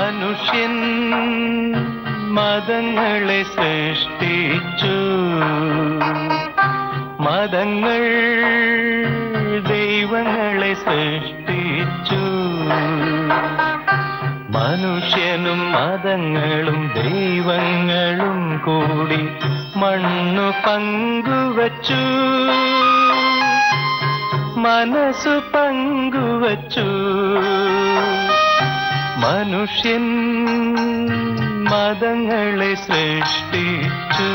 മനുഷ്യൻ മതങ്ങളെ സൃഷ്ടിച്ചു മതങ്ങൾ ദൈവങ്ങളെ സൃഷ്ടിച്ചു മനുഷ്യനും മതങ്ങളും ദൈവങ്ങളും കൂടി മണ്ണു പങ്കുവച്ചു മനസ്സു പങ്കുവച്ചു മനുഷ്യൻ മതങ്ങളെ സൃഷ്ടിച്ചു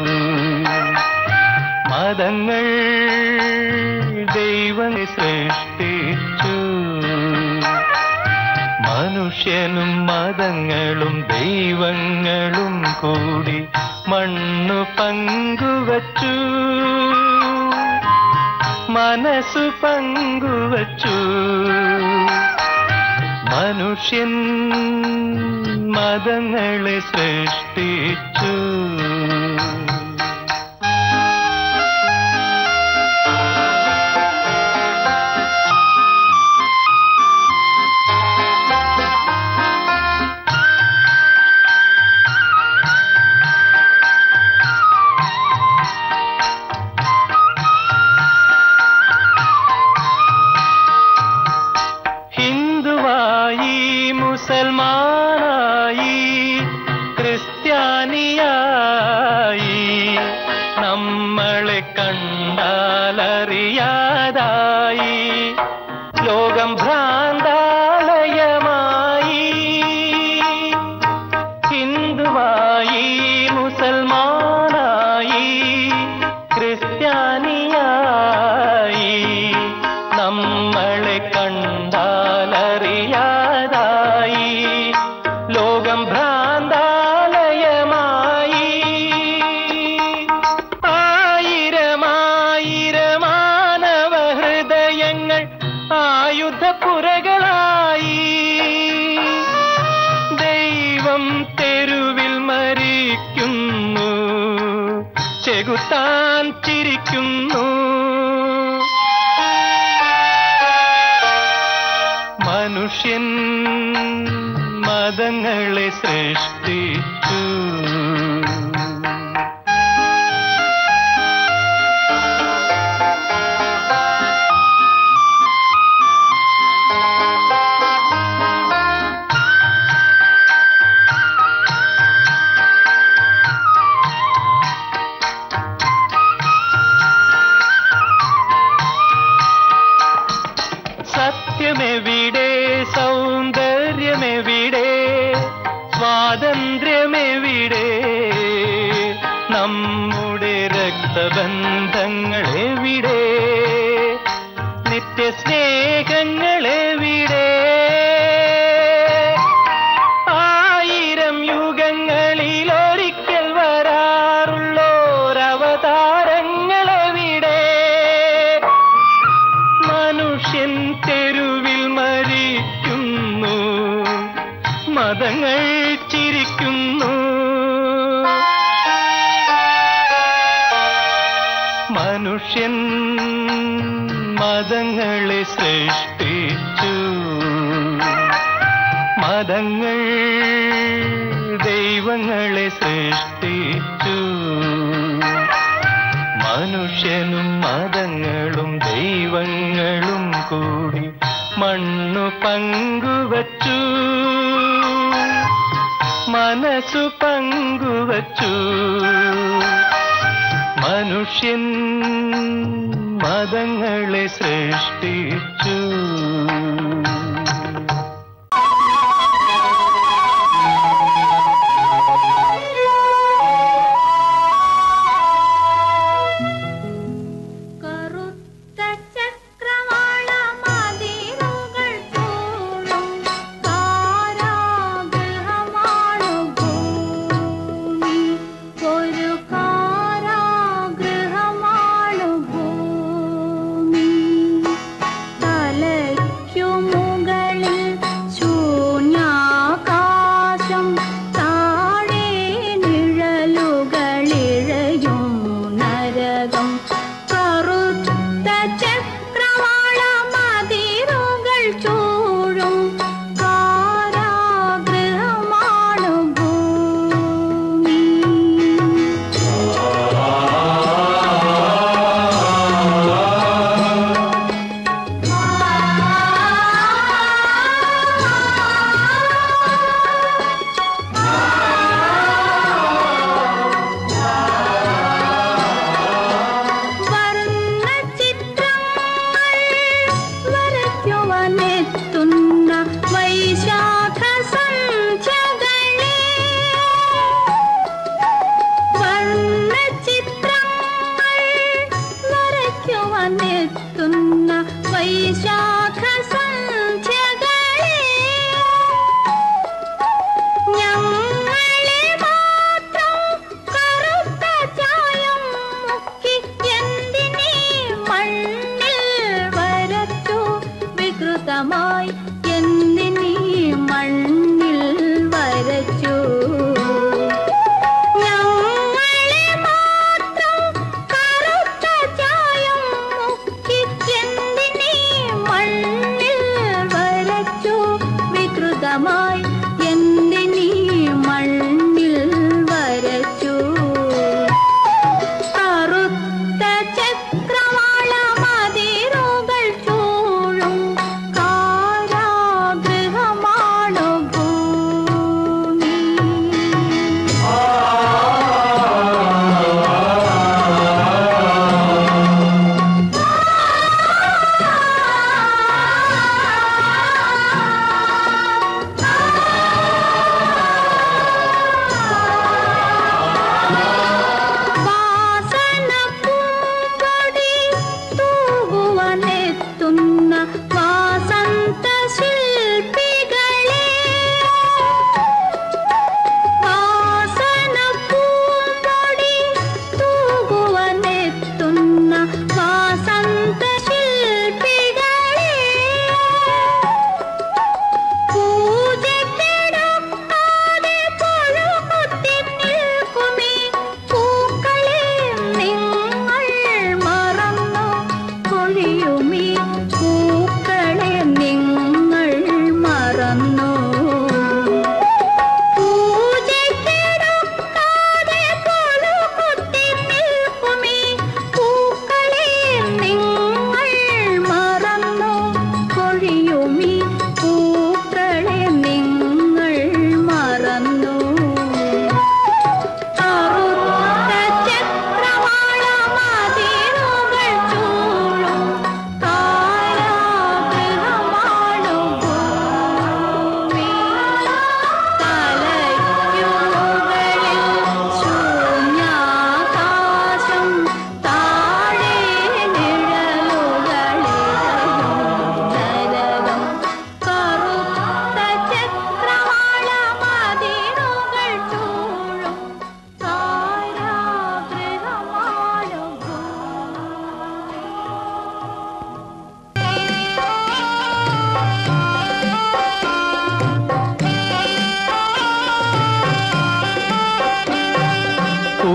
മതങ്ങൾ ദൈവങ്ങളെ സൃഷ്ടിച്ചു മനുഷ്യനും മതങ്ങളും ദൈവങ്ങളും കൂടി മണ്ണു പങ്കുവച്ചു മനസ്സു പങ്കുവച്ചു മനുഷ്യൻ മതങ്ങളെ സൃഷ്ടിച്ചു ഹിന്ദുവായി മുസൽമാനായി ക്രിസ്ത്യാനിയായി നമ്മളെ കണ്ടാലറിയാതായി ലോകം ഭ്രാന്താലയമായി ഹിന്ദുവായി മുസൽമാനായി ക്രിസ്ത്യാനിയായി നമ്മളെ കണ്ടാലറിയാതായി ലോകം ഭ്രാന്താലയമായി ആയിരമായിരമാനവ ഹൃദയങ്ങൾ ആയുധപ്പുരകളായി ദൈവം തെരുവിൽ മരിക്കുന്നു ചെകുത്താൻ ചിരിക്കുന്നു മനുഷ്യൻ മതങ്ങളെ സൃഷ്ടിച്ചു സത്യമെവിടെ സൗന്ദര്യമെവിടെ സ്വാതന്ത്ര്യമെവിടെ നമ്മുടെ രക്തബന്ധങ്ങൾ എവിടെ നിത്യസ്നേഹങ്ങൾ എവിടെ ആയിരം യുഗങ്ങളിൽ ഒരിക്കൽ വരാറുള്ളോരവതാരങ്ങൾ എവിടെ മനുഷ്യൻ തെരുവിൽ മരിക്കുന്നു മതങ്ങൾ ചിരിക്കുന്നു മനുഷ്യൻ മതങ്ങളെ സൃഷ്ടിച്ചു മതങ്ങൾ ദൈവങ്ങളെ സൃഷ്ടിച്ചു മനുഷ്യനും മതങ്ങളും ദൈവങ്ങളും കൂടി മണ്ണു പങ്കുവച്ചു മനസ്സു പങ്കുവച്ചു മനുഷ്യൻ മതങ്ങളെ സൃഷ്ടിച്ചു കറുത്ത ചക്രവാള മതിലുകൾ ചൂഴും കാരാഗൃഹമാണു ഭൂമി ഒരു കാരാഗൃഹമാണു ഭൂമി തലയിൽ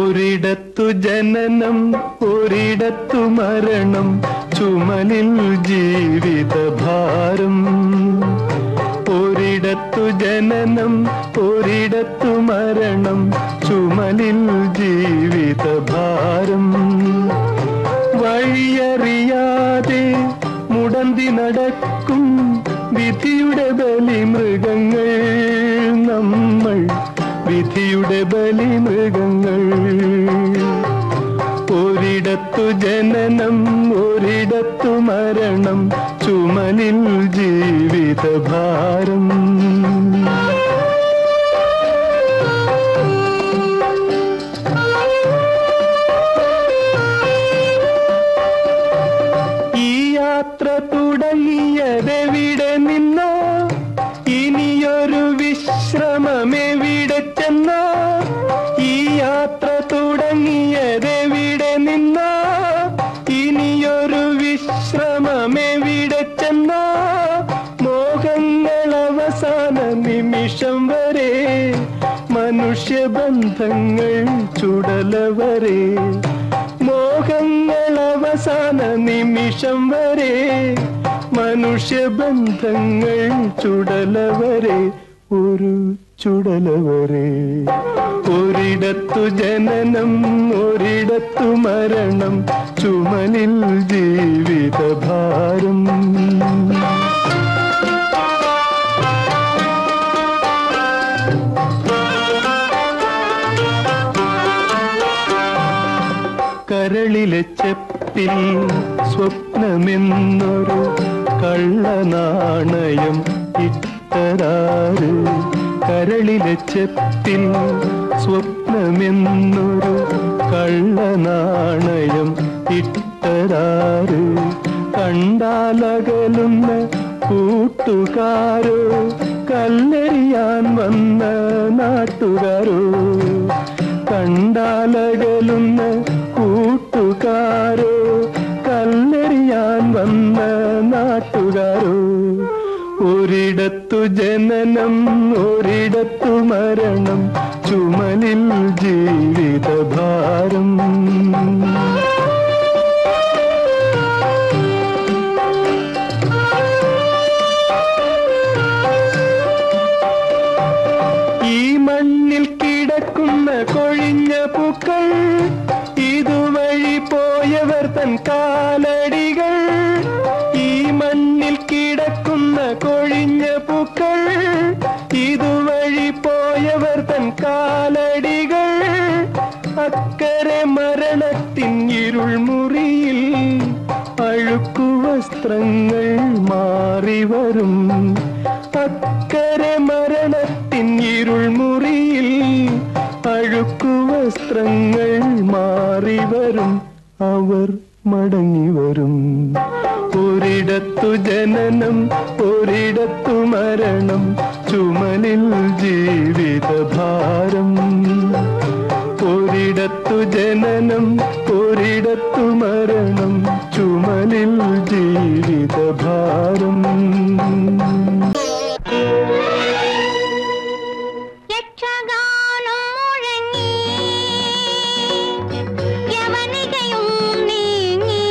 ഒരിടത്തു ജനനം ഒരിടത്തു മരണം ചുമലിൽ ജീവിതഭാരം ഒരിടത്തു ജനനം ഒരിടത്തു മരണം ചുമലിൽ ജീവിതഭാരം വഴിയറിയാതെ മുടന്തി നടക്കും വിധിയുടെ ബലി മൃഗങ്ങൾ നമ്മൾ വിധിയുടെ ബലി മൃഗങ്ങൾ ഒരിടത്തു ജനനം ഒരിടത്തു മരണം ചുമലിൽ ജീവിതഭാരം ഈ യാത്ര തുടങ്ങിയതെവിടെ നിന്നോ ഇനിയൊരു വിശ്രമമെവിടെ ചെന്നോ ഈ യാത്ര തുടങ്ങിയതെവിടെ നിന്നോ ഇനിയൊരു വിശ്രമമെവിടെ ചെന്നോ മോഹങ്ങൾ അവസാന നിമിഷം വരെ മനുഷ്യബന്ധങ്ങൾ ചുടലവരെ മോഹങ്ങൾ അവസാന നിമിഷം വരെ മനുഷ്യബന്ധങ്ങൾ ചുടലവരെ ഒരു ചുടലവരെ ഒരിടത്തു ജനനം ഒരിടത്തു മരണം ചുമലിൽ ജീവിതഭാരം കരളിലെ ചെപ്പിൽ സ്വപ്നമെന്നൊരു കള്ളനാണയം ഇട്ടതാറ് കരളിലെ ചെപ്പിൽ സ്വപ്നമെന്നൊരു കള്ളനാണയം ഇട്ടതാറ് കണ്ടാലകലുന്ന കൂട്ടുകാരോ കല്ലെറിയാൻ വന്ന നാട്ടുകാരോ കണ്ടാലകലുന്ന കൂട്ടുകാരോ കല്ലെറിയാൻ വന്ന നാട്ടുകാരോ ഒരിടത്തു ജനനം ഒരിടത്തു മരണം ചുമലിൽ ജീവിതഭാരം ഈ മണ്ണിൽ കിടക്കുന്ന കൊഴിഞ്ഞ പൂക്കൾ ഇതുവഴി പോയവർ തൻ കാലടികൾ ഈ മണ്ണിൽ കിടക്കുന്ന കൊഴിഞ്ഞ പൂക്കൾ ഇതുവഴി പോയവർ തൻ കാലടികൾ അക്കരെ മരണത്തിൻ ഇരുൾ മുറിയിൽ അഴുക്കു വസ്ത്രങ്ങൾ മാറി വരും അക്കരെ മരണത്തിൻ ഇരുൾ മുറിയിൽ അഴുക്കു വസ്ത്രങ്ങൾ മാറി വരും അവർ മടങ്ങി വരും ഒരിടത്തു ജനനം ഒരിടത്തു മരണം ചുമലിൽ ജീവിതഭാരം ഒരിടത്തു ജനനം ഒരിടത്തു മരണം ചുമലിൽ ജീവിതഭാരം യക്ഷഗാനം മുഴങ്ങി യവനികയും നീങ്ങി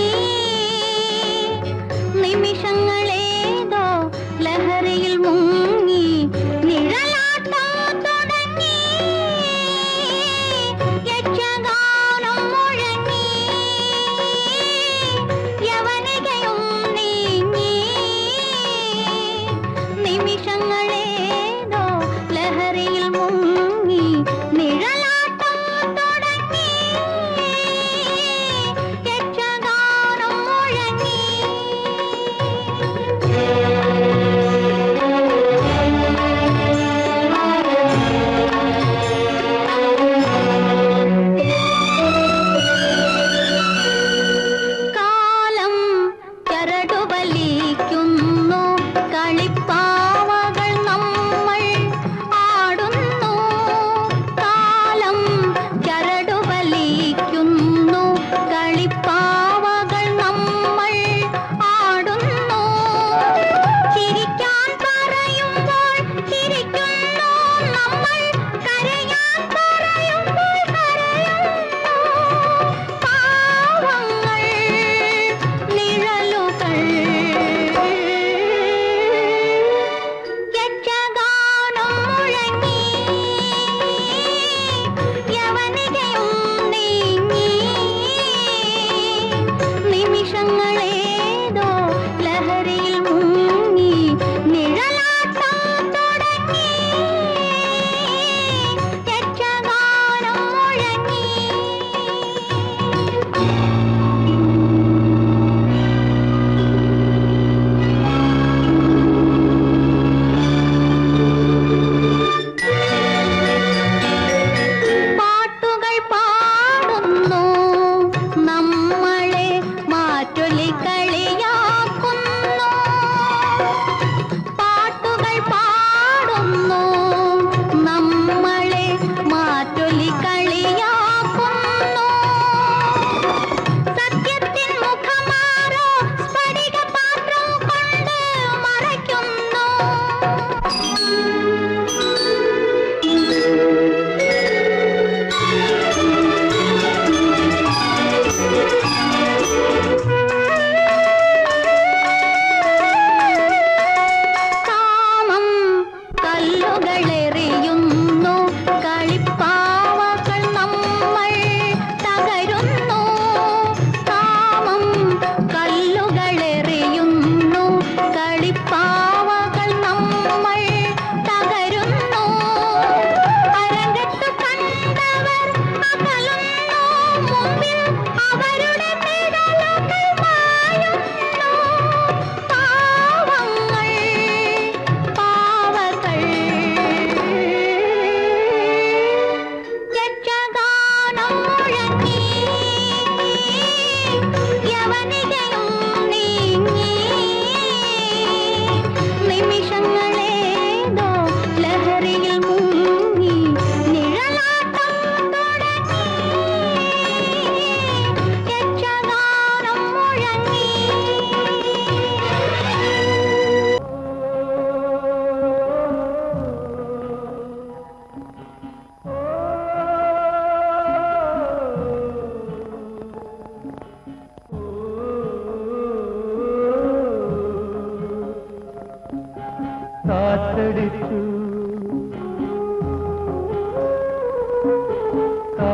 നിമിഷങ്ങളേതോ ലഹരിയിൽ മുങ്ങി നിഴലാട്ടം തുടങ്ങി യക്ഷഗാനം മുഴങ്ങി യവനികയും നീങ്ങി നിമിഷങ്ങളേതോ ലഹരിയിൽ മുങ്ങി നിഴലാട്ടം തുടങ്ങി യക്ഷഗാനം മുഴങ്ങി കാലം ചരടുവലിക്കുന്നു കളിപ്പാവകൾ നമ്മൾ ആടുന്നു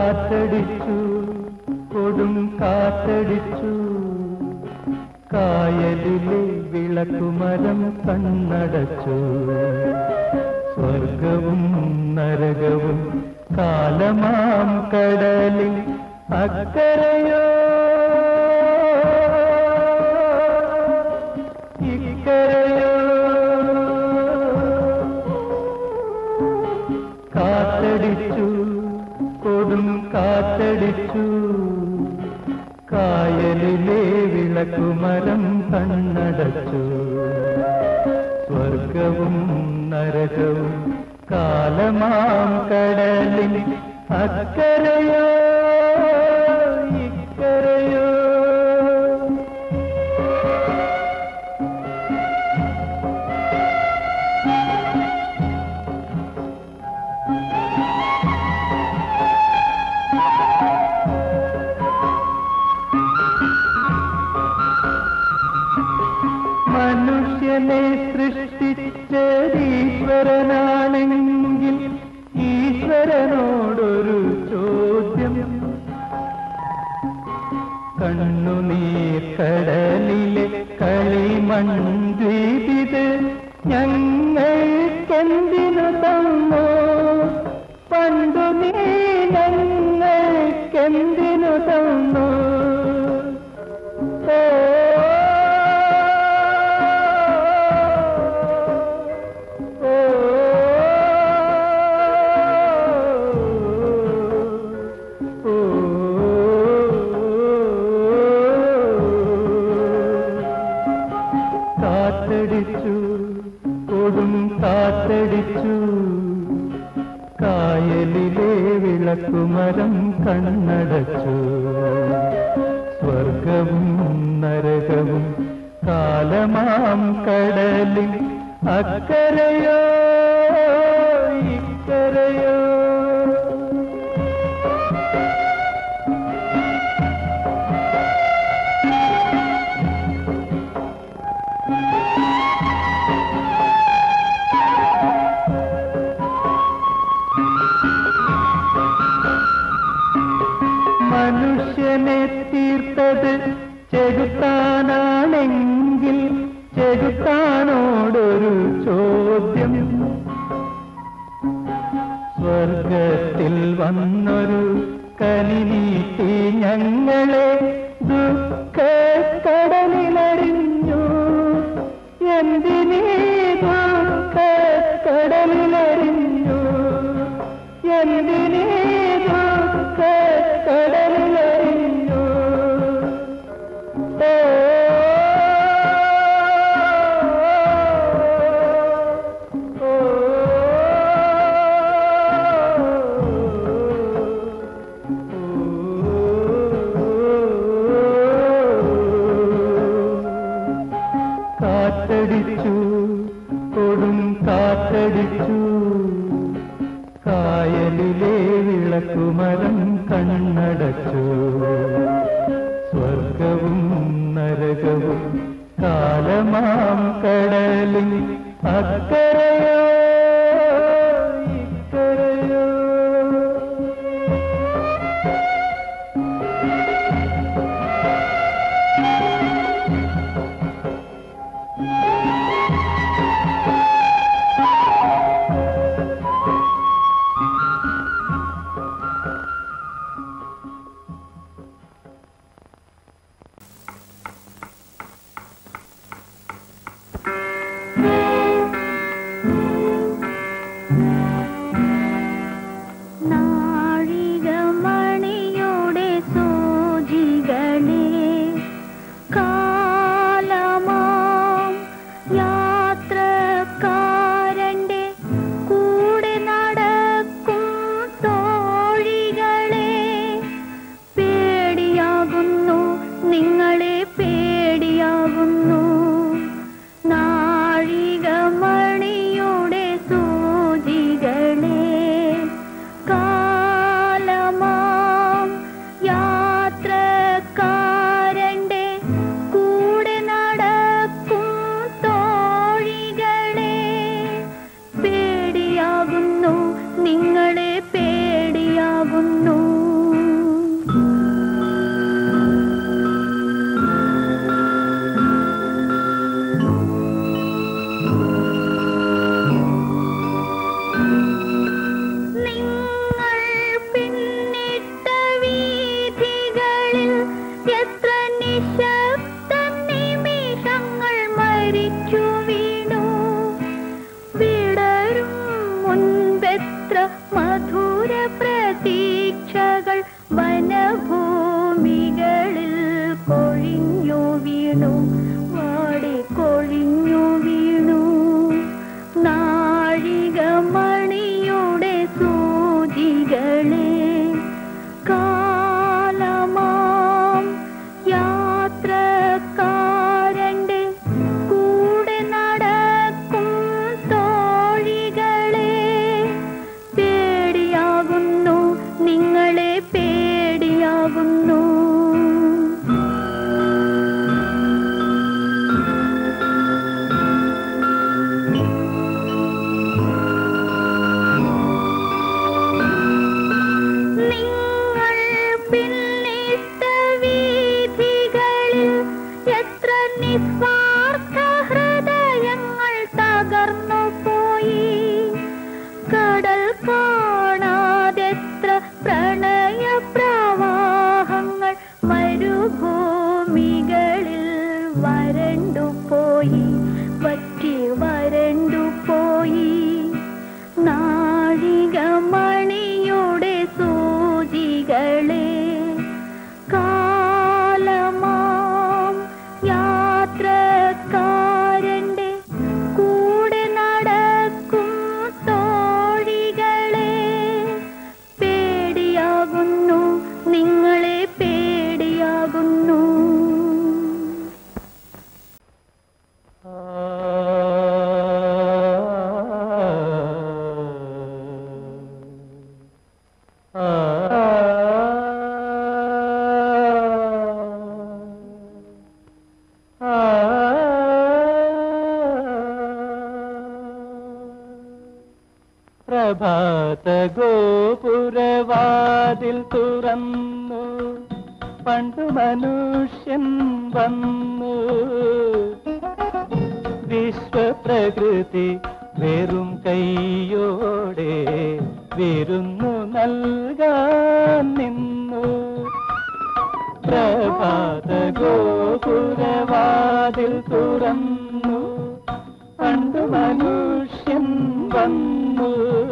കാറ്റടിച്ചു കൊടും കാറ്റടിച്ചു കായലിലെ വിളക്കുമരം കണ്ണടച്ചു സ്വർഗവും നരകവും കാലമാം കടലിൽ അക്കരയോ ഇക്കരയോ കാറ്റടിച്ചു കൊടും കാറ്റടിച്ചു കായലിലെ വിളക്കുമരം കണ്ണടച്ചു സ്വർഗവും നരകവും കാലമാം കടലിൽ അക്കരയോ ഇക്കരയോ മനുഷ്യനെ സൃഷ്ടിച്ചീശ്വരനാണെങ്കിൽ ഈശ്വരനോടൊരു ചോദ്യം കണ്ണുനീർ കടലിലെ കളിമൺദ്വീപിത് ഞങ്ങൾക്കെന്തിനു തന്നോ പണ്ടു നീ ഞങ്ങൾക്കെന്തിനു തന്നോ ഓ കാറ്റടിച്ചു കൊടും കാറ്റടിച്ചു കായലിലെ വിളക്കുമരം കണ്ണടച്ചു സ്വർഗവും നരകവും കാലമാം കടലിൽ അക്കരയോ ഇക്കരയോ മനുഷ്യനെ തീർത്തത് ചെകുത്താനാണെങ്കിൽ ചെകുത്താനോടൊരു ചോദ്യം സ്വർഗത്തിൽ വന്നൊരു കനി നീട്ടി ഞങ്ങളെ ദുഃഖ കടലിലറിഞ്ഞു എന്തിനീ ദുഃഖ കടലിലറിഞ്ഞു എന്തിനീ ദുഃഖ കടലിലറിഞ്ഞു ഓ കാറ്റടിച്ചു കൊടും കാറ്റടിച്ചു കായലിലെ വിളക്കുമരം കണ്ണടച്ചു സ്വർഗവും നരകവും കാലമാം കടലിൽ അക്കരയോ ഇക്കരയോ ും മധുര പ്രതീക്ഷകൾ വനഭൂമികളിൽ കൊഴിഞ്ഞു വീണു വാടി കൊഴിഞ്ഞു വീണു നാഴികമണിയുടെ സൂചികളെ കാലമാം യാത്രക്കാരന്റെ കൂടെ നടക്കും തോഴികളെ പേടിയാകുന്നു നിങ്ങളെ പേടിയാകുന്നു നിങ്ങൾ പിന്നിട്ട വീഥികളിൽ എത്ര നിസ്വാർത്ഥ ഹൃദയങ്ങൾ തകർന്നു പോയി കടൽ കാണാതെത്ര പ്രണയ പ്രവാഹങ്ങൾ മരുഭൂമികളിൽ വരണ്ടു പോയി വറ്റി വരണ്ടു പോയി നാഴികമണിയുടെ സൂചികളെ കാലമാം യാത്രക്കാരന്റെ കൂടെ നടക്കും തോഴികളെ പേടിയാകുന്നു നിങ്ങളെ പേടിയാകുന്നു പ്രഭാത ഗോപുരവാതിൽ തുറന്നു പണ്ടു മനുഷ്യൻ വന്നു വിശ്വപ്രകൃതി വെറും കൈയോടെ വിരുന്നു നൽകാൻ നിന്നു പ്രഭാത ഗോപുരവാതിൽ തുറന്നു പണ്ടു മനുഷ്യൻ വന്നു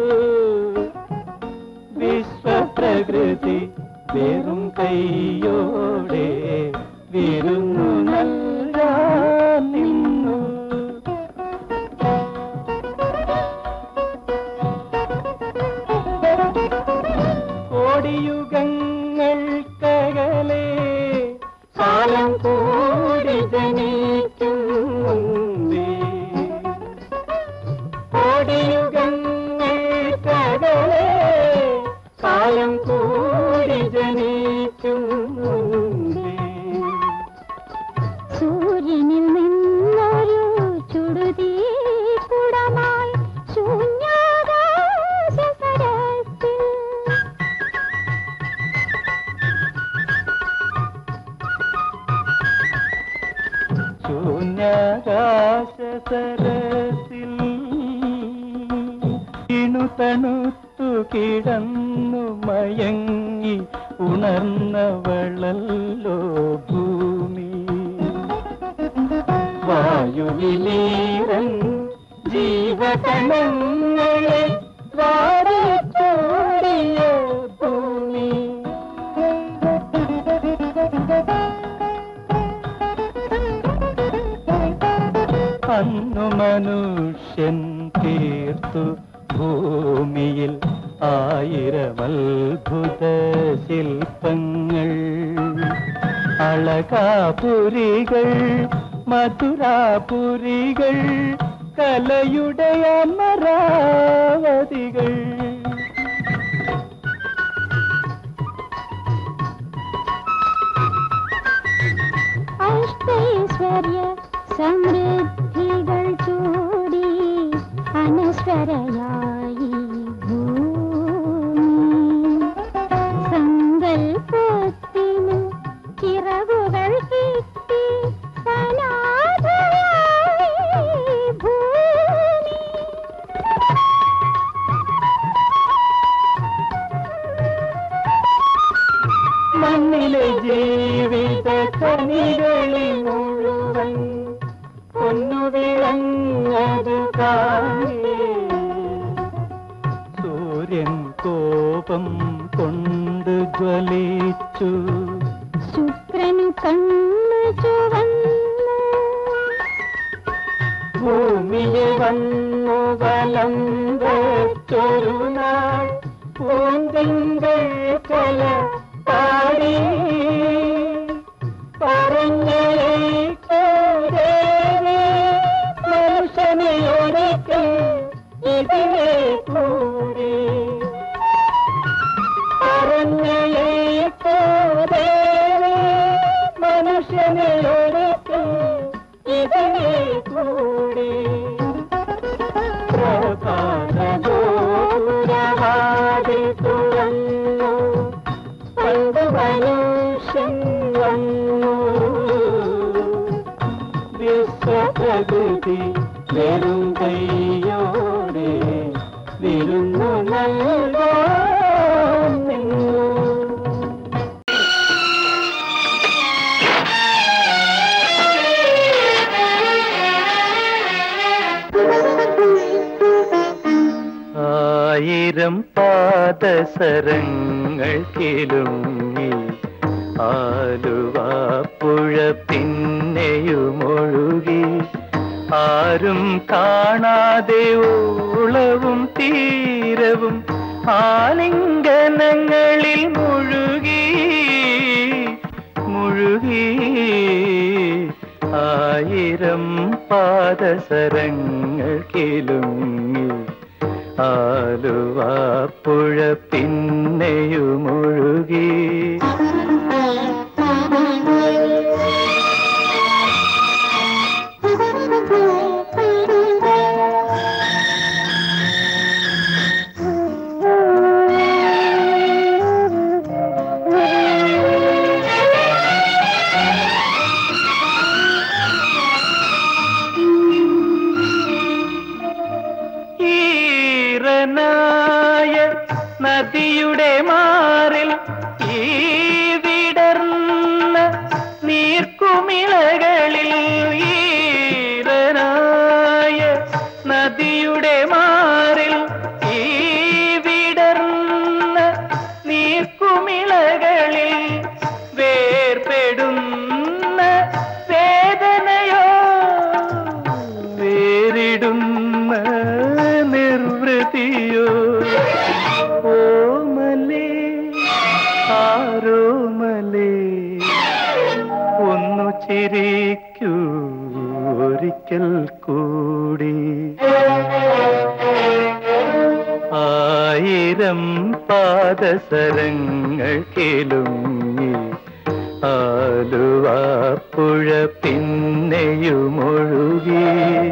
വിശ്വപ്രകൃതി വെറും കൈയോടെ വിരുന്നു നൽകാൻ നിന്നു കോടിയുഗങ്ങൾക്കകലെ കാലം കൂടി ജനിക്കും മുമ്പേ കോടിയുഗങ്ങൾക്കകലെ കാലം കൂടി ജനിക്കും മുമ്പേ സൂര്യനിൽ നിന്നൊരു ചുടുതീ കുടമായി ശൂന്യാകാശ സരസിൽ ശൂന്യാകാശ സരസിൽ ഇണു തണുത്തു കിടന്നു മയങ്ങി ഉണർന്നവളല്ലോ ഭൂമി വായുവിലീരൻ ജീവകണങ്ങളെ വാരിച്ചോടിയ ഭൂമി അന്നു മനുഷ്യൻ തീർത്തു ഭൂമിയിൽ ആയിരം അത്ഭുത ശില്പങ്ങൾ അളകാപുരികൾ മധുരാപുരികൾ കലയുടെ അമരാവതികൾ അഷ്ടൈശ്വര്യ സമൃദ്ധികൾ ചൂടി അനശ്വരയായി ഭൂമി സങ്കൽപ്പത്തിന് ചിറകുകൾ കിട്ടി സനാഥയായി ഭൂമി മണ്ണിലെ ജീവിത കനികളിൽ മുഴുവൻ പൊന്നു വിളങ്ങത് കാണേ സൂര്യൻ കോപം കൊണ്ട് ജ്വലിച്ചു ശുക്രനു കണ്ണു ചുവന്നു ഭൂമിയെ വന്നു വലം വെച്ചൊരു നാൾ പൂന്തിങ്കൾ കല പാടി പറഞ്ഞേക്കോരേവേ മനുഷ്യനെ ഒരിക്കൽ ഇതിനെ കൂടി പറഞ്ഞേക്കോരേവേ മനുഷ്യനെ ഒരിക്കൽ ഇതിനെ കൂടി പ്രഭാതഗോപുരവാതിൽ തുറന്നു പണ്ട് മനുഷ്യൻ വന്നു വിശ്വപ്രകൃതി വെറും കൈയോടെ വിരുന്നു നൽകാൻ നിന്നു ആയിരം പാദസരങ്ങൾ കിലുങ്ങി ആലുവാപ്പുഴ പിന്നെയുമൊഴുകി ആരും കാണാതെ ഓളവും തീരവും ആലിംഗനങ്ങളിൽ മുഴുകി മുഴുകി ആയിരം പാദസരങ്ങൾ കിലുങ്ങി ആലുവാപ്പുഴ പിന്നെയുമൊഴുകി ഈറനായ നദിയുടെ മാറിൽ ഈ വിടർന്ന നീർക്കുമിളകളിൽ ഈറനായ നദിയുടെ മാറിൽ ഈ വിടർന്ന നീർക്കുമിളകളിൽ വേർപെടുന്ന വേദനയോ വേറിടുന്ന നിർവൃതിയോ ഓമലേ ആരോമലേ ഒന്നു ചിരിക്കൂ ഒരിക്കൽ കൂടി ആയിരം പാദസരങ്ങൾ കിലുങ്ങി ആലുവാപ്പുഴ പിന്നെയുമൊഴുകി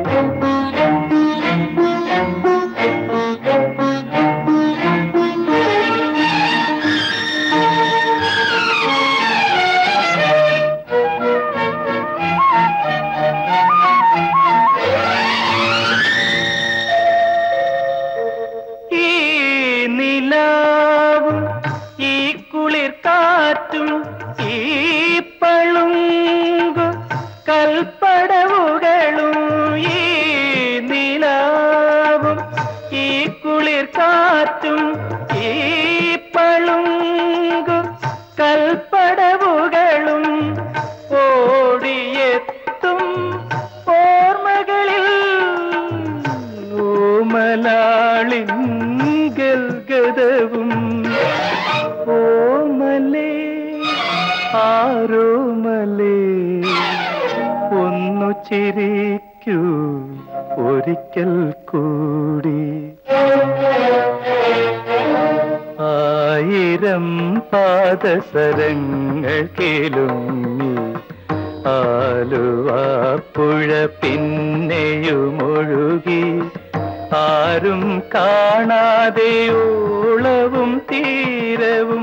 ഈ നിലാവും ഈ കുളിർ കാറ്റും ഈ പളുങ്കു കൽപ്പടവുകളും ഈ നിലാവും ഈ കുളിർ കാറ്റും ഈ പളുങ്കു കൽപ്പടവുകളും ഓടിയെത്തും ഓർമ്മകളിൽ ഓമലാളിൻ ഗൽഗതവും ഓമലേ ആരോമലേ ഒന്നു ചിരിക്കൂ ഒരിക്കൽ കൂടി ആയിരം പാദസരങ്ങൾ കിലുങ്ങി ആലുവാപ്പുഴ പിന്നെയുമൊഴുകി ആരും കാണാതെ ഓളവും തീരവും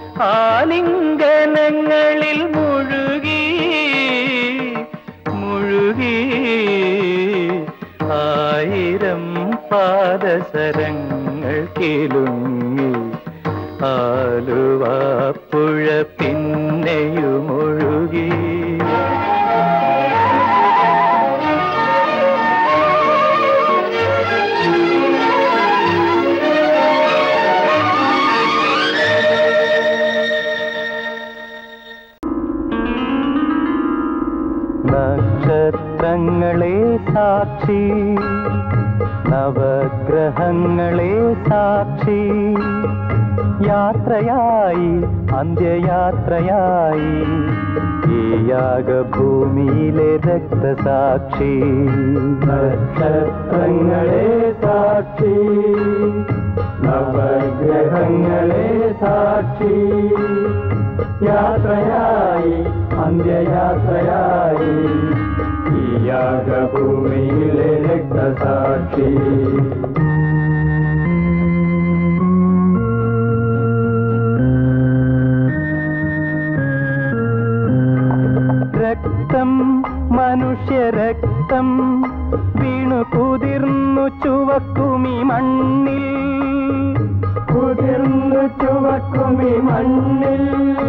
ആലിംഗനങ്ങളിൽ മുഴുകി മുഴുകി ആയിരം പാദസരങ്ങൾ കിലുങ്ങി ആലുവാപ്പുഴ പിന്നെയുമൊഴുകി നക്ഷത്രങ്ങളെ സാക്ഷി നവഗ്രഹങ്ങളെ സാക്ഷി യാത്രയായി അന്ത്യയാത്രയായി ഈ യാഗഭൂമിയിലെ രക്തസാക്ഷി നക്ഷത്രങ്ങളെ സാക്ഷി നവഗ്രഹങ്ങളെ സാക്ഷി യാത്രയായി അന്ത്യയാത്രയായി ഈ യാഗഭൂമിയിലെ രക്തസാക്ഷി രക്തം മനുഷ്യരക്തം വീണു കുതിർന്നു ചുവക്കുമി മണ്ണിൽ കുതിർന്നു ചുവക്കുമി മണ്ണിൽ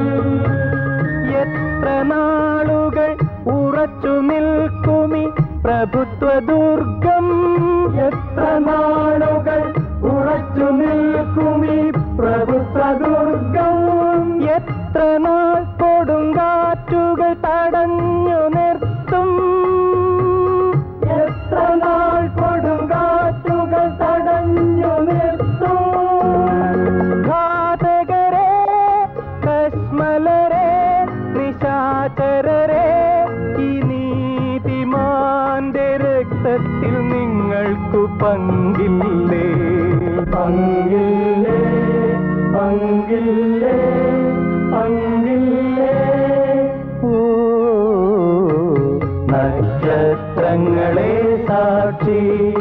എത്ര നാളുകൾ ഉറച്ചു നിൽക്കുമി പ്രഭുത്വ ദുർഗം എത്ര നാളുകൾ ഉറച്ചു നിൽക്കുമി പ്രഭുത്വ ദുർഗം എത്ര നാൾ കൊടുങ്കാറ്റുകൾ തടഞ്ഞു നിർത്തും എത്ര നാൾ കൊടുങ്കാറ്റുകൾ തടഞ്ഞു നിർത്തും ഘാതകരെ കശ്മലരെ നിശാചരരെ ഈ നീതിമാന്റെ രക്തത്തിൽ നിങ്ങൾക്കു പങ്കില്ലേ പങ്കില്ലേ പങ്കില്ലേ പങ്കില്ലേ ഓ നക്ഷത്രങ്ങളെ സാക്ഷി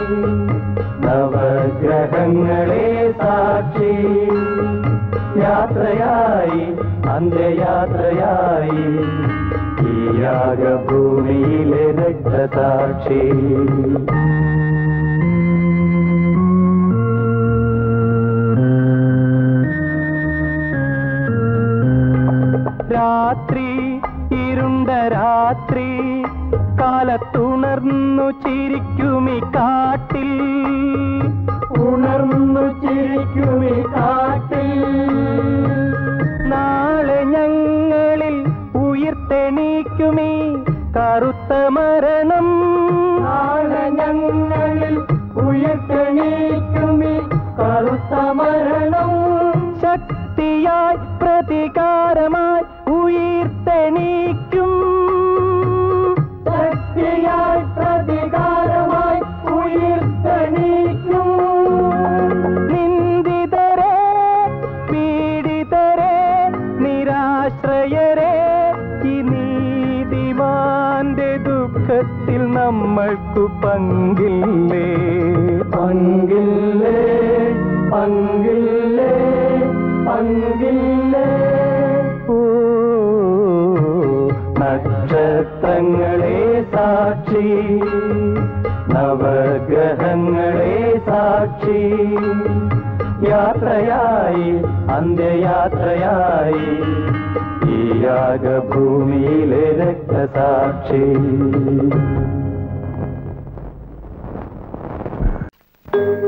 നവഗ്രഹങ്ങളെ സാക്ഷി യാത്രയായി അന്ത്യയാത്രയായി ഈ യാഗഭൂമിയിലെ രക്തസാക്ഷി രാത്രി ഇരുണ്ട രാത്രി കാലത്തുണർന്നു ചിരിക്കുമി കാട്ടിൽ ഉണർന്നു ചിരിക്കുമി കാട്ടിൽ നാളെ ഞങ്ങളിൽ ഉയർത്തെണീക്കുമീ കറുത്ത മരണം നാളെ ഞങ്ങളിൽ ഉയർത്തെണീക്കുമീ കറുത്ത മരണം ശക്തിയായി പ്രതികാരമായി ഉയർത്തെണീക്കും ശക്തിയായി പ്രതികാരമായി ഉയർത്തെണീക്കും നിന്ദിതരെ പീഡിതരെ നിരാശ്രയരെ ഈ നീതിമാന്റെ ദുഃഖത്തിൽ നമ്മൾക്കു പങ്കില്ലേ പങ്കില്ലേ പങ്കില്ലേ പങ്കില്ലേ ഓ നക്ഷത്രങ്ങളെ സാക്ഷി നവഗ്രഹങ്ങളെ സാക്ഷി യാത്രയായി അന്ത്യയാത്രയായി ഈ യാഗഭൂമിയിലെ രക്തസാക്ഷി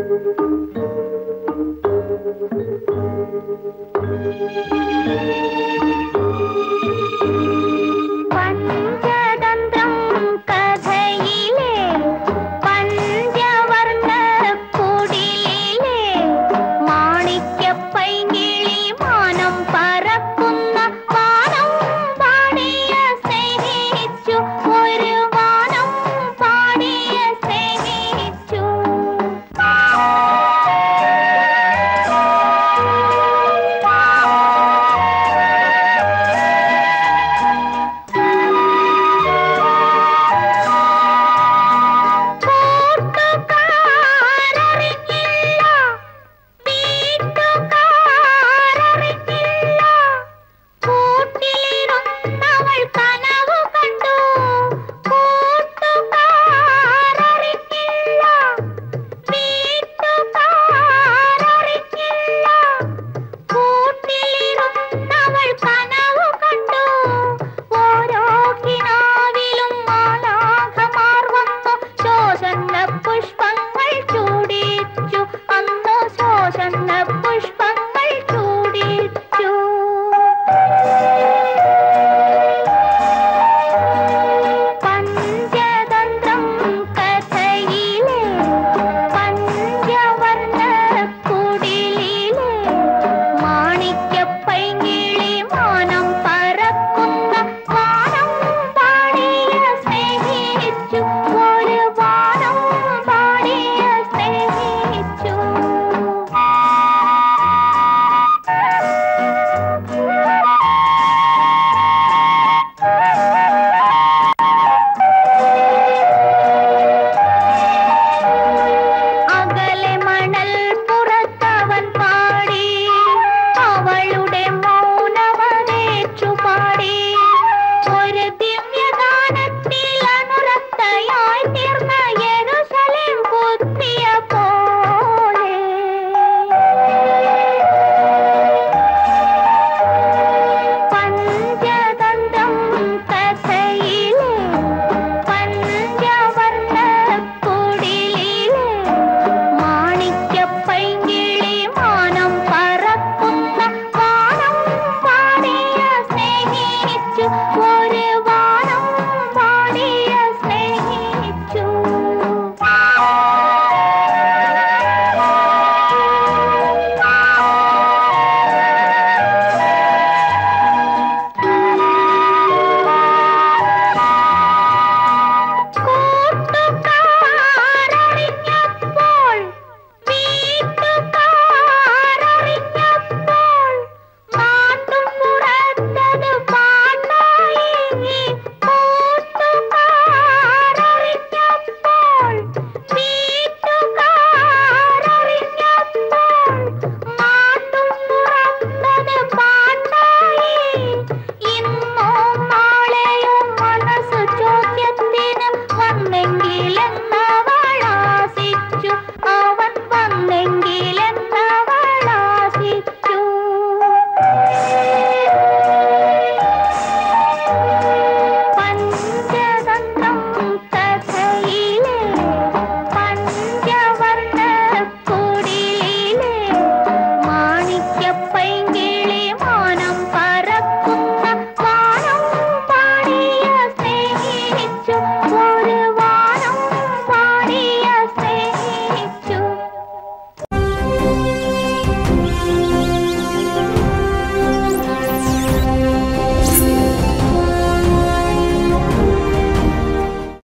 ും